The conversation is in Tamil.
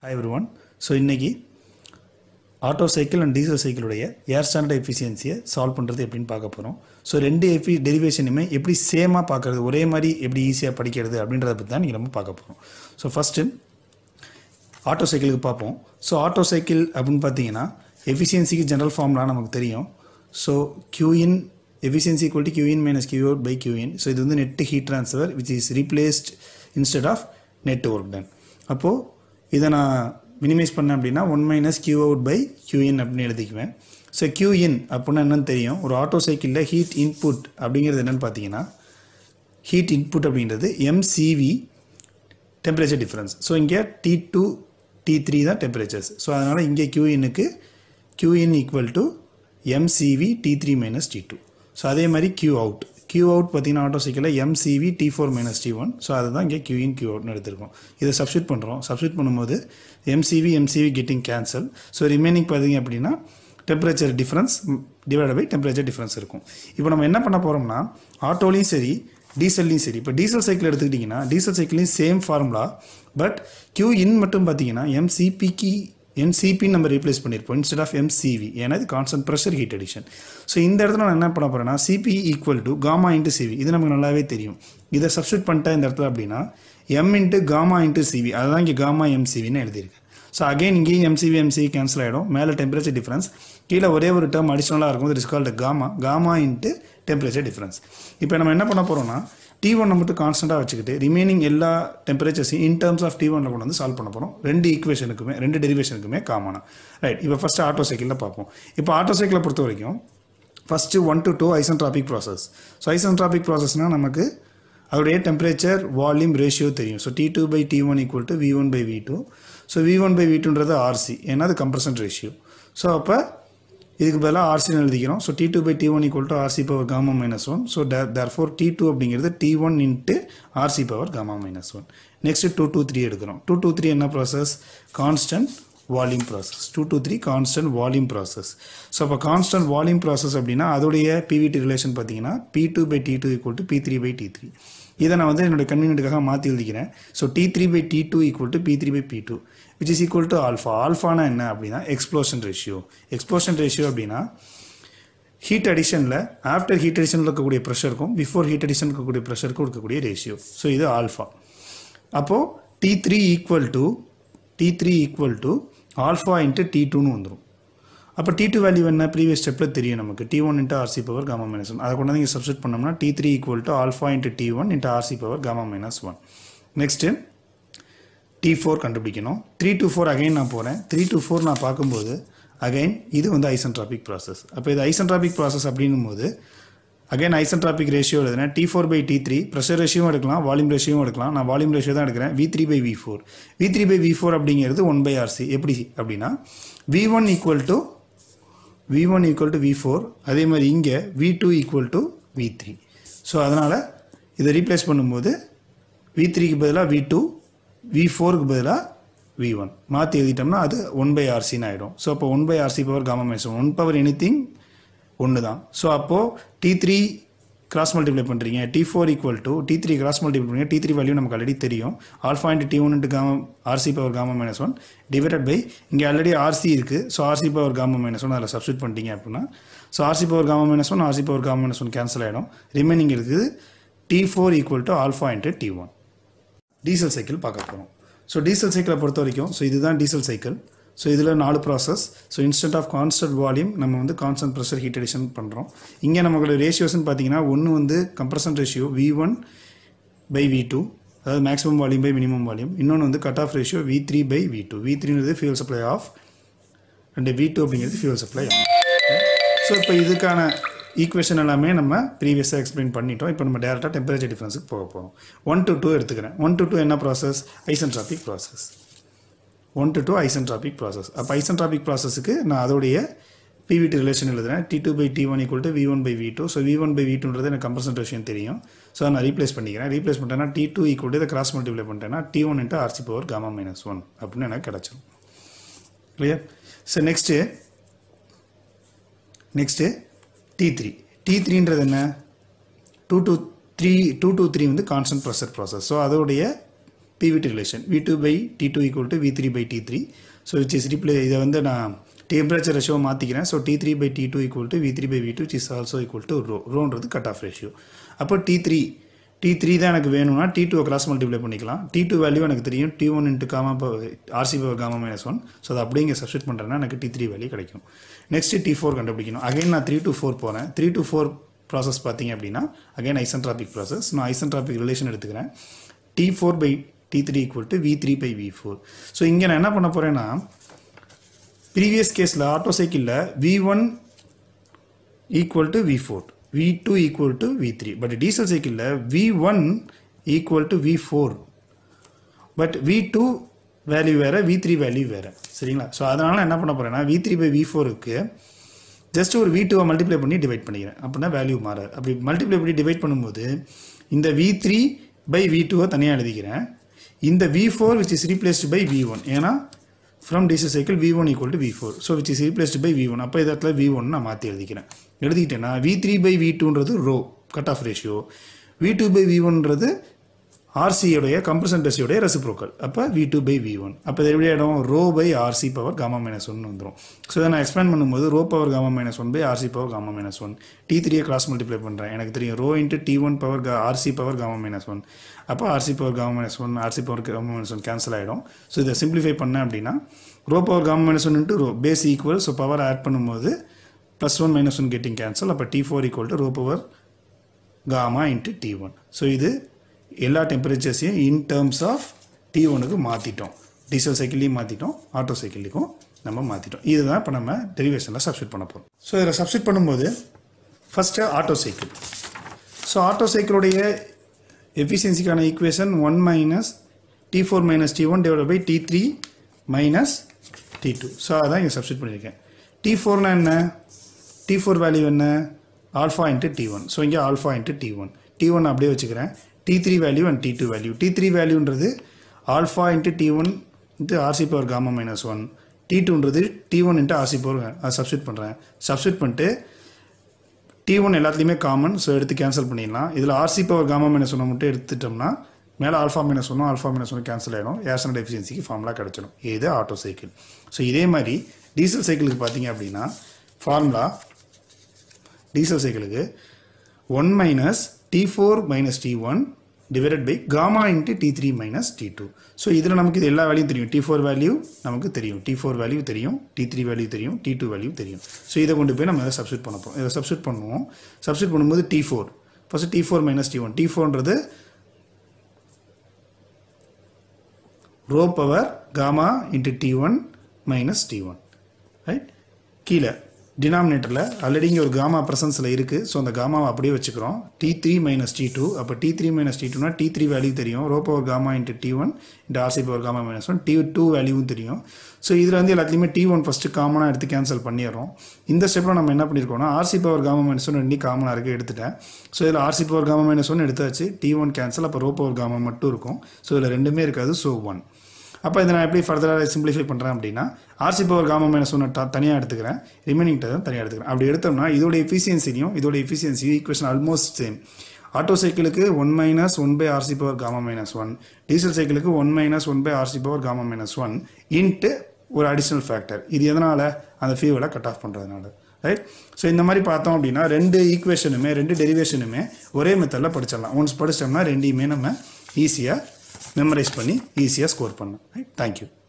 ஹாய் எவ்ரி ஒன் ஸோ இன்றைக்கி ஆட்டோ சைக்கிள் அண்ட் டீசல் சைக்கிளுடைய ஏர் ஸ்டாண்டர்ட் எஃபிஷியன்சியை சால்வ் பண்ணுறது எப்படின்னு பார்க்க போகிறோம் ஸோ ரெண்டு எஃபி டெரிவேஷனுமே எப்படி சேமாக பார்க்குறது ஒரே மாதிரி எப்படி ஈஸியாக படிக்கிறது அப்படின்றத பற்றி தான் நீங்கள் நம்ம பார்க்க போகிறோம் ஸோ ஃபஸ்ட்டு ஆட்டோ சைக்கிளுக்கு பார்ப்போம் ஸோ ஆட்டோ சைக்கிள் அப்படின்னு பார்த்தீங்கன்னா எஃபிஷியன்சிக்கு ஜென்ரல் ஃபார்ம்லாம் நமக்கு தெரியும் so Q in efficiency equal to Q in minus Q out by Q in so இது வந்து net heat transfer which is replaced instead of net work done அப்போது இதை நான் மினிமைஸ் பண்ணேன் அப்படின்னா one minus Q out by Q in அப்படின்னு எழுதிக்குவேன் ஸோ கியூஇன் அப்படின்னா என்னன்னு தெரியும் ஒரு ஆட்டோ சைக்கிளில் ஹீட் இன்புட் அப்படிங்கிறது என்னென்னு பார்த்தீங்கன்னா ஹீட் இன்புட் அப்படின்றது எம்சிவி டெம்பரேச்சர் டிஃப்ரென்ஸ் ஸோ இங்கே டி டூ டி த்ரீ தான் டெம்பரேச்சர்ஸ் ஸோ அதனால் இங்கே கியூஇனுக்கு Q in equal to MCV T three minus T two so அதே மாதிரி கியூ அவுட் கியூ அவுட் பார்த்தீங்கன்னா ஆட்டோ சைக்கிளில் MCV T four minus T one so அதுதான் இங்கே கியூஇன் கியூ அவுட்னு எடுத்திருக்கோம் இதை சப்ஸ்டியூட் பண்ணுறோம் சப்ஸ்டியூட் பண்ணும்போது MCV MCV getting cancel so remaining பார்த்தீங்க அப்படின்னா temperature difference divide by temperature difference இருக்கும் இப்போ நம்ம என்ன பண்ண போகிறோம்னா ஆட்டோலையும் சரி டீசல்லையும் சரி இப்போ டீசல் சைக்கிள் எடுத்துக்கிட்டிங்கன்னா டீசல் சைக்கிளையும் same formula but Q in மட்டும் பார்த்தீங்கன்னா எம்சிபிக்கு என்சிபின்னு நம்ம ரீப்ளேஸ் பண்ணியிருப்போம் இன்ஸ்டெட் ஆஃப் எம்சிவி ஏன்னா இது constant pressure heat addition so இந்த இடத்துல நான் என்ன பண்ண போகிறேன்னா CP equal to gamma into CV இது நமக்கு நல்லாவே தெரியும் இதை சப்ஸ்டியூட் பண்ணிட்டேன் இந்த இடத்துல அப்படின்னா M into gamma into CV அதுதான் இங்கே காமா எம்சிவின்னு எழுதியிருக்கேன் ஸோ அகைன் இங்கேயும் எம்சிவி எம்சிவி கேன்சல் ஆகிடும் மேலே டெம்பரேச்சர் டிஃப்ரென்ஸ் கீழே ஒரே ஒரு டேர்ம் அடிஷ்னலாக இருக்கும் it's called gamma gamma into temperature difference இப்போ நம்ம என்ன பண்ண போகிறோம்னா டி ஒன்னை மட்டும் கான்ஸ்டண்ட்டாக வச்சுக்கிட்டு ரிமைனிங் எல்லா டெம்பரேச்சர்ஸையும் இன் டேர்ம்ஸ் ஆஃப் டி ஒன்ல கொண்டு வந்து சால்வ் பண்ண போகிறோம் ரெண்டு ஈக்குவேஷனுக்குமே ரெண்டு டெரிவேஷனுக்குமே காமனாக ரைட் இப்போ ஃபஸ்ட்டு ஆட்டோ சைக்கிளில் பார்ப்போம் இப்போ ஆட்டோ சைக்கிளை பொறுத்த வரைக்கும் first one to two isentropic process so isentropic ப்ராசஸ்னால் நமக்கு அதோடைய டெம்பரேச்சர் வால்யூம் ரேஷியோ தெரியும் so T two by T one equal to V one by V two so V one by V டூன்றது ஆர்சி ஏன்னா அது கம்ப்ரஷன் ரேஷியோ ஸோ அப்போ இதுக்கு பதிலாக ஆர்சின்னு எழுதிக்கிறோம் so T two by T one equal to RC power gamma minus one so therefore T two அப்படிங்கிறது T one into RC power gamma minus one next two to three எடுக்கிறோம் டூ டூ த்ரீ என்ன process constant volume process two to three constant volume process so அப்போ கான்ஸ்டன்ட் வால்யூம் ப்ராசஸ் அப்படின்னா அதோடைய பிவிடி ரிலேஷன் பார்த்தீங்கன்னா P two by T two equal to P three by T three இதை நான் வந்து என்னோட கன்வீனியன்ட்டுக்காக மாற்றி எழுதிக்கிறேன் so T three by T two equal to P three by P two which is equal to alpha ஆல்ஃபானா என்ன அப்படின்னா எக்ஸ்ப்ளோஷன் ரேஷியோ எக்ஸ்ப்ளோஷன் ரேஷியோ அப்படின்னா ஹீட் அடிஷனில் ஆஃப்டர் ஹீட் அடிஷனில் இருக்கக்கூடிய ப்ரெஷருக்கும் பிஃபோர் ஹீட் அடிஷன் இருக்கக்கூடிய ப்ரெஷருக்கும் இருக்கக்கூடிய ரேஷியோ ஸோ இது ஆல்ஃபா அப்போது T three equal to T three equal to alpha into T டூன்னு வந்துடும் அப்போ டி டூ வேல்யூ என்ன ப்ரீவியஸ் ஸ்டெப்பில் தெரியும் நமக்கு T one into RC power gamma minus one அதை கொண்டு நீங்கள் சப்ஸ்டியூட் பண்ணோம்னா T three equal to alpha into T one into RC power gamma minus one next T four கண்டுபிடிக்கணும் த்ரீ டு ஃபோர் அகைன் நான் போகிறேன் த்ரீ டு ஃபோர் நான் பார்க்கும்போது அகைன் இது வந்து ஐசன்ட்ராபிக் ப்ராசஸ் அப்போ இது ஐசன்ட்ராபிக் ப்ராசஸ் அப்படின்னும் போது அகைன் ஐசன்ட்ராபிக் ரேஷியோ எழுதுறேன் T four by T three pressure ரேஷியோவும் எடுக்கலாம் வால்யூம் ரேஷியோவும் எடுக்கலாம் நான் வால்யூம் ரேஷியோ தான் எடுக்கிறேன் V three by V four V three by V four அப்படிங்கிறது ஒன் பை ஆர்சி எப்படி அப்படின்னா V one equal to V one equal to V four அதே மாதிரி இங்கே V two equal to V three so அதனால் இதை ரீப்ளேஸ் பண்ணும்போது வி த்ரீக்கு பதிலாக வி டூ வி ஃபோருக்கு பதிலாக வி ஒன் மாற்றி எழுதிட்டோம்னா அது ஒன் பை ஆர்சின்னு ஆகிடும் ஸோ அப்போ one by RC power gamma minus one power anything ஒன்று தான் ஸோ அப்போது டி த்ரீ கிராஸ் மல்டிப்ளை பண்ணுறீங்க T four equal to T three cross multiply பண்ணுறீங்க டி த்ரீ வேல்யூ நமக்கு ஆல்ரெடி தெரியும் alpha into T one into gamma RC power gamma minus one divided by இங்கே ஆல்ரெடி ஆர்சி இருக்குது so RC power gamma minus one அதில் சப்ஸ்டியூட் பண்ணிட்டீங்க அப்படின்னா so RC power gamma minus one RC power gamma minus one cancel ஆகிடும் ரிமைனிங் இருக்குது T four equal to alpha into T one diesel cycle பார்க்க போகிறோம் ஸோ டீசல் சைக்கிளை பொறுத்த வரைக்கும் ஸோ இதுதான் டீசல் சைக்கிள் ஸோ இதில் நாலு process so instant of constant volume நம்ம வந்து கான்ஸ்டன்ட் ப்ரெஷர் ஹீட் அடிஷன் பண்ணுறோம் இங்கே நம்மளோட ரேஷியோஸ்னு பார்த்தீங்கன்னா ஒன்று வந்து compression ratio V one by V two அதாவது maximum volume by minimum volume இன்னொன்று வந்து cut off ratio V three by V two V த்ரீங்கிறது fuel supply off and V two அப்படிங்கிறது ஃபியூல் சப்ளை ஆஃப் ஸோ இப்போ இதுக்கான ஈக்குவேஷன் எல்லாமே நம்ம ப்ரீவியஸாக எக்ஸ்பிளைன் பண்ணிட்டோம் இப்போ நம்ம டேரெக்டாக டெம்பரேச்சர் டிஃப்ரென்ஸுக்கு போக போகிறோம் ஒன் டு டூ எடுத்துக்கிறேன் ஒன் டு டூ என்ன process isentropic process one to two isentropic process அப்போ ஐசன்ட்ராபிக் ப்ராசஸுக்கு நான் அதோடைய பிவிடி ரிலேஷன் எழுதுறேன் T two by T one equal to V one by V two so V one by V டூன்றது எனக்கு கம்பர்சன் ரேஷன் தெரியும் ஸோ நான் ரீப்ளேஸ் பண்ணிக்கிறேன் ரீப்ளேஸ் பண்ணிட்டேன்னா டி டூ ஈக்குவல் டு இதை கிராஸ் மல்டிப்ளை பண்ணிட்டேன்னா T one into RC power gamma minus one அப்படின்னு எனக்கு கிடச்சிரும் clear so next next T three T த்ரீன்றது என்ன two to three two to three வந்து கான்ஸ்டன்ட் ப்ரெஷர் ப்ராசஸ் ஸோ அதோடைய PVT relation V two by T two equal to V three by T three so which is replay இதை வந்து நான் டெம்பரேச்சர் ரேஷியோ மாற்றிக்கிறேன் so T three by T two equal to V three by V two is also equal to rho ரோன்றது கட் ஆஃப் ரேஷியோ அப்போ டி த்ரீ டி த்ரீ தான் எனக்கு வேணும்னா டி டூ கிராஸ் மல்டிப்ளை பண்ணிக்கலாம் டி டூ வேல்யூ எனக்கு தெரியும் T one into gamma RC power gamma minus one so அதை அப்படியே இங்கே சப்ஸ்டிட் பண்ணுறேன்னா எனக்கு டி த்ரீ வேல்யூ கிடைக்கும் நெக்ஸ்ட் டி ஃபோர் கண்டுபிடிக்கணும் அகைன் நான் த்ரீ டு ஃபோர் போகிறேன் த்ரீ டு ஃபோர் ப்ராசஸ் பார்த்தீங்க அப்படின்னா அகைன் ஐசன்ட்ராபிக் ப்ராசஸ் நான் ஐசன்ட்ராபிக் ரிலேஷன் எடுத்துக்கிறேன் T four by T three equal to V three by V four so இங்கே நான் என்ன பண்ண போகிறேன்னா ப்ரீவியஸ் கேஸில் ஆட்டோ சைக்கிளில் V one equal to V four V two equal to V three but diesel சைக்கிளில் V one equal to V four but V two value வேறு வி த்ரீ வேல்யூ வேறு சரிங்களா ஸோ அதனால் என்ன பண்ண போகிறேன்னா வி த்ரீ பை வி ஃபோருக்கு ஜஸ்ட் ஒரு வி டூவை மல்டிப்ளை பண்ணி டிவைட் பண்ணிக்கிறேன் அப்படின்னா வேல்யூ மாறாது அப்படி மல்டிப்ளை பண்ணி டிவைட் பண்ணும்போது இந்த வி த்ரீ பை வி டூவை தனியாக எழுதிக்கிறேன் இந்த V four which is replaced by V one ஏன்னா from DC cycle V one equal to V four so which is replaced by V one அப்போ இந்த இடத்துல வி ஒன் நான் மாற்றி எழுதிக்கிறேன் எழுதிக்கிட்டேன்னா வி த்ரீ பை வி டூன்றது rho cut off ratio V two by V ஒன்றது ஆர்சியோடைய கம்ப்ரஷன் டெஸ்டியோடைய ரெசிப்ரோக்கல் அப்போ V two by V one அப்போ இது எப்படி ஆகிடும் rho by RC power gamma minus one வந்துடும் ஸோ இதை நான் எக்ஸ்பேண்ட் பண்ணும்போது rho power gamma minus one by RC power gamma minus one T த்ரீயை கிராஸ் மல்டிப்ளை பண்ணுறேன் எனக்கு தெரியும் rho into T one power RC power gamma minus one அப்போ RC power gamma minus one RC power gamma minus one cancel ஆகிடும் ஸோ இதை சிம்பிளிஃபை பண்ணேன் அப்படின்னா rho power gamma minus one into rho base equal so power add பண்ணும்போது plus one minus one getting cancel அப்போ T four equal to rho power gamma into T one so இது எல்லா டெம்பரேச்சர்ஸையும் இன் டேர்ம்ஸ் ஆஃப் டி ஒனுக்கு மாற்றிட்டோம் டீசல் சைக்கிள்லையும் மாற்றிட்டோம் ஆட்டோ சைக்கிள்லையும் நம்ம மாற்றிட்டோம் இதுதான் இப்போ நம்ம டெரிவேஷனில் சப்ஸ்டிட் பண்ண போகிறோம் ஸோ இதில் சப்ஸ்டிட் பண்ணும்போது first Otto cycle so Otto சைக்கிளுடைய எஃபிஷியன்சிக்கான equation one minus T four minus T one divide by T three minus T two so அதான் இங்கே சப்ஸ்டிட் பண்ணியிருக்கேன் டி ஃபோர்னா என்ன டி ஃபோர் வேல்யூ என்ன alpha into T one so இங்கே alpha into T one T one அப்படியே வச்சுக்கிறேன் T three value and T two value T த்ரீ வேல்யூன்றது alpha into T one into RC power gamma minus one T டூன்றது T one into RC power அதை சப்ஸ்டிட் பண்ணுறேன் சப்ஸ்டிட் பண்ணிட்டு டி ஒன் எல்லாத்துலேயுமே காமன் ஸோ எடுத்து கேன்சல் பண்ணிடலாம் இதில் ஆர்சி பவர் காமா மைனஸ் ஒன்றை மட்டும் எடுத்துட்டோம்னா மேலே ஆல்ஃபா மைனஸ் ஒன்றும் ஆல்ஃபா மைனஸ் ஒன்று கேன்சல் ஆகிடும் ஏர்சனல் எஃபிஷியன்சிக்கு ஃபார்முலா கிடச்சிடும் இது ஆட்டோ சைக்கிள் ஸோ இதே மாதிரி டீசல் சைக்கிளுக்கு பார்த்தீங்க அப்படின்னா ஃபார்முலா டீசல் சைக்கிளுக்கு one minus T four minus T one divided by gamma into T three minus T two so இதில் நமக்கு இது எல்லா வேல்யூ தெரியும் டி ஃபோர் வேல்யூ நமக்கு தெரியும் டி ஃபோர் வேல்யூ தெரியும் டி த்ரீ வேல்யூ தெரியும் டி டூ வேல்யூ தெரியும் ஸோ இதை கொண்டு போய் நம்ம இதை சப்ஸ்டிட் பண்ண போகிறோம் இதை சப்ஸ்டிட் பண்ணுவோம் சப்ஸ்டிட் பண்ணும்போது T four first T four minus T one T ஃபோர்ன்றது rho power gamma into T one minus T one right கீழே டினாமினேட்டரில் ஆல்ரெடி இங்கே ஒரு காமா ப்ரெசன்ஸில் இருக்குது ஸோ அந்த காமாவை அப்படியே வச்சுக்கிறோம் T three minus T two அப்போ டி த்ரீ மைனஸ் டி டூனா டி த்ரீ வேல்யூ தெரியும் rho power gamma into T one into RC power gamma minus one T two வேல்யூவும் தெரியும் ஸோ இதில் வந்து எல்லாத்துலேயுமே டி ஒன் ஃபஸ்ட்டு காமனாக எடுத்து கேன்சல் பண்ணிடுறோம் இந்த ஸ்டெப்பில் நம்ம என்ன பண்ணியிருக்கோம்னா R C power gamma minus one ரெண்டு காமனாக இருக்குது எடுத்துட்டேன் ஸோ இதில் R C power gamma minus one எடுத்தாச்சு டி ஒன் கேன்சல் அப்போ ரோ பவர் காமா மட்டும் இருக்கும் ஸோ இதில் ரெண்டுமே இருக்காது ஸோ ஒன் அப்போ இதை நான் எப்படி ஃபர்தராக சிம்பிளிஃபை பண்ணுறேன் அப்படின்னா ஆர்சி பவர் காமா மைனஸ் ஒன்று தனியாக எடுத்துக்கிறேன் ரிமைனிங் டேர்ம் தனியாக எடுத்துக்கிறேன் அப்படி எடுத்தோம்னா இதோட எஃபிஷியன்சியும் இதோட எஃபிஷியன்சியும் ஈக்குவேஷன் ஆல்மோஸ்ட் சேம் ஆட்டோ சைக்கிளுக்கு one minus one by RC power gamma minus one diesel சைக்கிளுக்கு one minus one by RC power gamma minus one into ஒரு அடிஷ்னல் ஃபேக்டர் இது எதனால் அந்த ஃபியூவலை கட் ஆஃப் பண்ணுறதுனால ரைட் ஸோ இந்த மாதிரி பார்த்தோம் அப்படின்னா ரெண்டு ஈக்குவேஷனுமே ரெண்டு டெரிவேஷனுமே ஒரே மெத்தடில் படிச்சிடலாம் ஒன்ஸ் படிச்சிட்டோம்னா ரெண்டையுமே நம்ம ஈஸியாக மெமரைஸ் பண்ணி ஈஸியாக ஸ்கோர் பண்ணலாம் ரைட் தேங்க்யூ